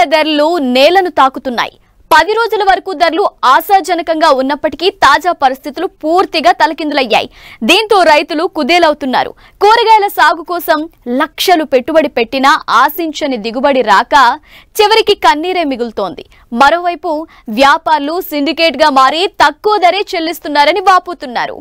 ధరలు నేలను తాకుతున్నాయి పది రోజుల వరకు ధరలు ఆశాజనకంగా ఉన్నప్పటికీ తాజా పరిస్థితులు పూర్తిగా తలకిందులయ్యాయి దీంతో రైతులు కుదేలవుతున్నారు కూరగాయల సాగు కోసం లక్షలు పెట్టుబడి పెట్టినా ఆశించని దిగుబడి రాక చివరికి కన్నీరే మిగులుతోంది మరోవైపు వ్యాపారులు సిండికేట్ గా మారి తక్కువ ధరే చెల్లిస్తున్నారని వాపోతున్నారు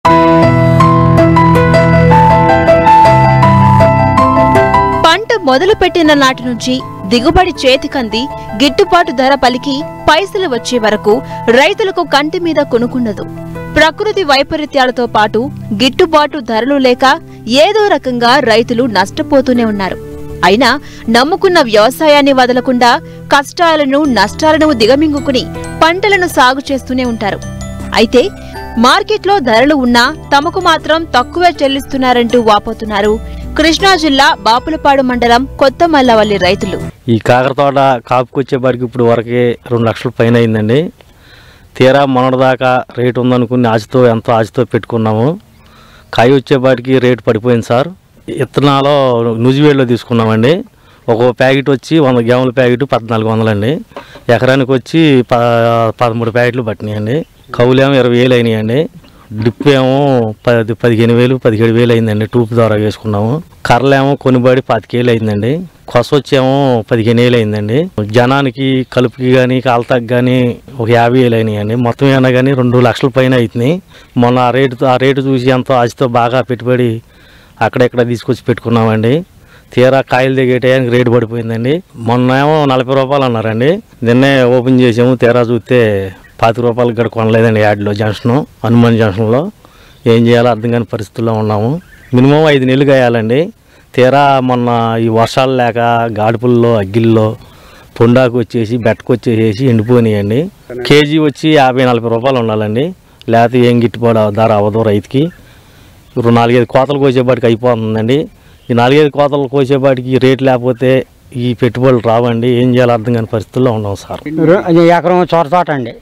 పంట మొదలుపెట్టిన నాటి నుంచి దిగుబడి చేతికంది గిట్టుబాటు ధర పలికి పైసలు వచ్చే వరకు రైతులకు కంటి మీద కొనుక్కున్నదు ప్రకృతి వైపరీత్యాలతో పాటు గిట్టుబాటు ధరలు లేక ఏదో రకంగా రైతులు నష్టపోతూనే ఉన్నారు అయినా నమ్ముకున్న వ్యవసాయాన్ని వదలకుండా కష్టాలను నష్టాలను దిగమింగుకుని పంటలను సాగు చేస్తూనే ఉంటారు అయితే మార్కెట్లో ధరలు ఉన్నా తమకు మాత్రం తక్కువే చెల్లిస్తున్నారంటూ వాపోతున్నారు కృష్ణా జిల్లా బాపులపాడు మండలం కొత్త మల్లవల్లి రైతులు ఈ కాకర తోట కాపుకొచ్చేపాటికి ఇప్పుడు వరకే రెండు లక్షల పైన అయిందండి తీరా మొన్నటిదాకా రేటు ఉందనుకుని ఆశతో ఎంతో ఆశతో పెట్టుకున్నాము కాయ వచ్చేపాటికి రేటు పడిపోయింది సార్ ఇత్తనాలో నుజివేడులో తీసుకున్నామండి ఒక్కో ప్యాకెట్ వచ్చి వంద గ్రాముల ప్యాకెట్ పద్నాలుగు వందలండి ఎకరానికి వచ్చి ప పదమూడు ప్యాకెట్లు పట్టినాయండి కవులేమో ఇరవై వేలు అయినాయండి డ్రిప్ ఏమో పది పదిహేను వేలు పదిహేడు వేలు అయిందండి ట్యూబ్ ద్వారా వేసుకున్నాము కర్రలేమో కొనుబడి పాతికేలు అయిందండి కొస వచ్చేమో పదిహేను వేలు అయిందండి జనానికి కలుపుకి కానీ కాలతకి కానీ ఒక యాభై వేలు అయినాయండి మొత్తం ఏమన్నా కానీ రెండు లక్షల పైన అవుతున్నాయి మొన్న ఆ రేటు ఆ రేటు చూసి ఎంతో ఆశతో బాగా పెట్టుబడి అక్కడెక్కడ తీసుకొచ్చి పెట్టుకున్నామండి తీరా కాయలు దిగే టయానికి రేటు పడిపోయిందండి మొన్న ఏమో నలభై రూపాయలు అన్నారండి నిన్నే ఓపెన్ చేసాము తీరా చూస్తే పాతి రూపాయలు గడ కొనలేదండి యాడ్లో జంక్షన్ హనుమాన్ జంక్షన్లో ఏం చేయాలో అర్థం కాని పరిస్థితుల్లో ఉన్నాము మినిమం ఐదు నెలలు కాయాలండి తీరా మొన్న ఈ వర్షాలు లేక గాడిపుల్లో అగ్గిల్లో పొండాకు వచ్చేసి బెట్టకు వచ్చేసేసి ఎండిపోయినాయండి కేజీ వచ్చి యాభై నలభై రూపాయలు ఉండాలండి లేకపోతే ఏం గిట్టుబాటు ధర అవ్వదు రైతుకి ఇప్పుడు నాలుగైదు కోతలు కోసేపాటికి అయిపోతుందండి ఈ నాలుగైదు కోతలు కోసేపాటికి రేటు లేకపోతే ఈ పెట్టుబడులు రావండి ఏం చేయాలో అర్థం కాని పరిస్థితుల్లో ఉన్నాం సార్ రు- అది ఎకరం చోట తోట అండి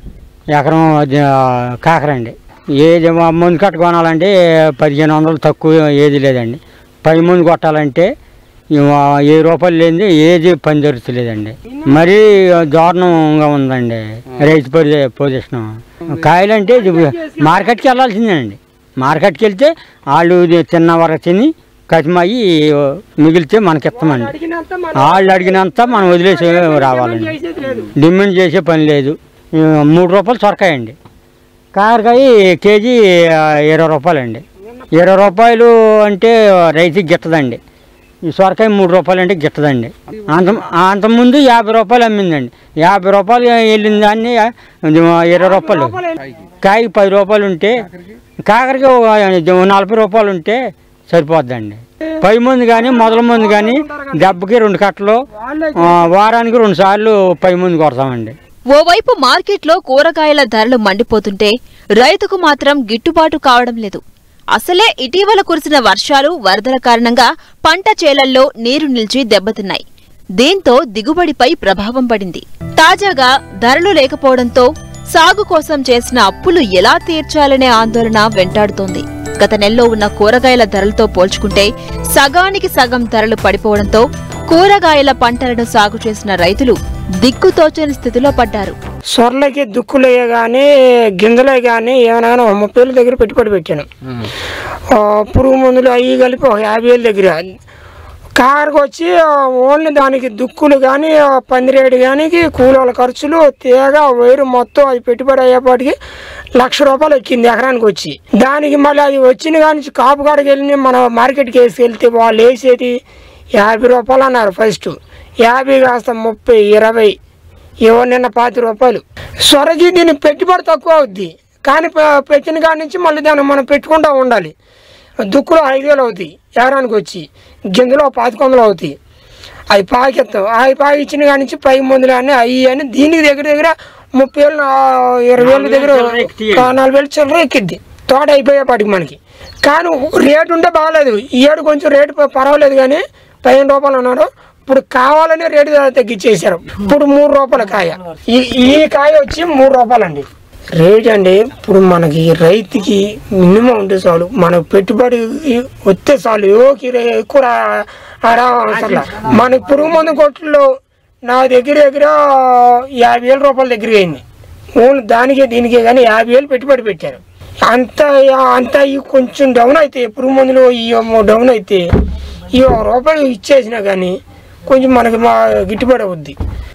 ఎకరం అది, ఆ, కాకరండి ఏది మా ముందు కట్ట కొనాలంటే పదిహేను వందలు తక్కువ ఏది లేదండి పది ముందు కొట్టాలంటే ఇవ- ఏ రూపాయలు లేనిది ఏది పని జరుగుతలేదండి మరీ దారుణంగా ఉందండి రైతు పొజి పొజిషన్ కాయలంటే ఇది మార్కెట్కి వెళ్ళాల్సిందేనండి మార్కెట్కి వెళ్తే వాళ్ళు ఇది తిన్న వరకు తిని కతిమయ్యి మిగిలితే మనకి ఇస్తామండి వాళ్ళు అడిగినంత మనం వదిలేసి రావాలండి డిమాండ్ చేసే పని లేదు ఈ మూడు రూపాయలు సొరకాయండి కాకరకాయ కేజీ ఆ, ఇరవై రూపాయలండి ఇరవై రూపాయలు అంటే రైతుకి గిట్టదండి ఈ సొరకాయ మూడు రూపాయలు అంటే గిట్టదండి అంత అంతకుముందు యాభై రూపాయలు అమ్మిందండి యాభై రూపాయలు వెళ్ళిన దాన్ని ఆ, ఇది ఇరవై రూపాయలు కాయకి పది రూపాయలు ఉంటే కాకరకి ఒక ఇది నలభై రూపాయలు ఉంటే సరిపోద్దండి పై ముందు కానీ మొదల ముందు కానీ దెబ్బకి రెండు కట్టలు ఆ, వారానికి రెండు సార్లు పై ముందు కొడతామండి ఓవైపు మార్కెట్లో కూరగాయల ధరలు మండిపోతుంటే రైతుకు మాత్రం గిట్టుబాటు కావడం లేదు అసలే ఇటీవల కురిసిన వర్షాలు వరదల కారణంగా పంట చేలల్లో నీరు నిలిచి దెబ్బతిన్నాయి దీంతో దిగుబడిపై ప్రభావం పడింది తాజాగా ధరలు లేకపోవడంతో సాగు కోసం చేసిన అప్పులు ఎలా తీర్చాలనే ఆందోళన వెంటాడుతోంది గత నెలలో ఉన్న కూరగాయల ధరలతో పోల్చుకుంటే సగానికి సగం ధరలు పడిపోవడంతో కూరగాయల పంటలను సాగు చేసిన రైతులు దిక్కుతోచని స్థితిలో పడ్డారు సొరలకి దుక్కులే కానీ గింజలే కానీ ఏమైనా కానీ ఒక ముప్పై వేల దగ్గర పెట్టుబడి పెట్టాను ఆ, పురుగు మందులు అవి కలిపి ఒక యాభై వేల దగ్గర కారుకు వచ్చి ఆ, ఓన్లీ దానికి దుక్కులు కానీ ఆ, పందిరేడు కానీ కూలీల ఖర్చులు తీగ వైరు మొత్తం అది పెట్టుబడి అయ్యేపాటికి లక్ష రూపాయలు వచ్చింది ఎకరానికి వచ్చి దానికి మళ్ళీ అది వచ్చిన కానీ కాపు కాడికి వెళ్ళి మన మార్కెట్కి వేసుకెళ్తే వాళ్ళు వేసేది యాభై రూపాయలు అన్నారు ఫస్ట్ యాభై కాస్త ముప్పై ఇరవై ఏవో నిన్న పాతి రూపాయలు సొరకి దీని పెట్టుబడి తక్కువ అవుద్ది కానీ పె- పెట్టిన కాడి నుంచి మళ్ళీ దాన్ని మనం పెట్టుకుంటూ ఉండాలి దుక్కులు ఐదు వేలు అవుతాయి ఎకరానికి వచ్చి గింజలు ఒక పాతిక వందలు అవుతాయి అవి పాకెత్తాం అవి పాకి ఇచ్చిన కాడి నుంచి పై మందులు అని అవి అని దీనికి దగ్గర దగ్గర ముప్పై వేలు ఆ, ఇరవై వేల దగ్గర ఆ, నాలుగు వేలు చిల్లర ఎక్కిద్ది తోట అయిపోయేపాటికి మనకి కానీ రేటు ఉంటే బాగాలేదు ఈ ఏడు కొంచెం రేటు ప- పర్వాలేదు కానీ పదిహేను రూపాయలు అన్నారు ఇప్పుడు కావాలని రేటు తగ్గించేశారు ఇప్పుడు మూడు రూపాయల కాయ ఈ ఈ కాయ వచ్చి మూడు రూపాయలండి రేట్ అండి ఇప్పుడు మనకి రైతుకి మినిమం ఉంటే చాలు మనకు పెట్టుబడి వస్తే చాలు యోకి ఎక్కువ రా- రా అవసరం లే. మనకి పురుగు మందు కొట్లో నా దగ్గర దగ్గర యాభై వేల రూపాయల దగ్గర అయింది ఓన్లీ దానికే దీనికే కానీ యాభై వేలు పెట్టుబడి పెట్టాను అంత అంత ఈ కొంచెం డౌన్ అయితే పురుగు మందులు ఈ డౌన్ అయితే ఈ ఒక రూపాయి ఇచ్చేసినా కానీ కొంచెం మనకి మా గిట్టుబడి అవుద్ది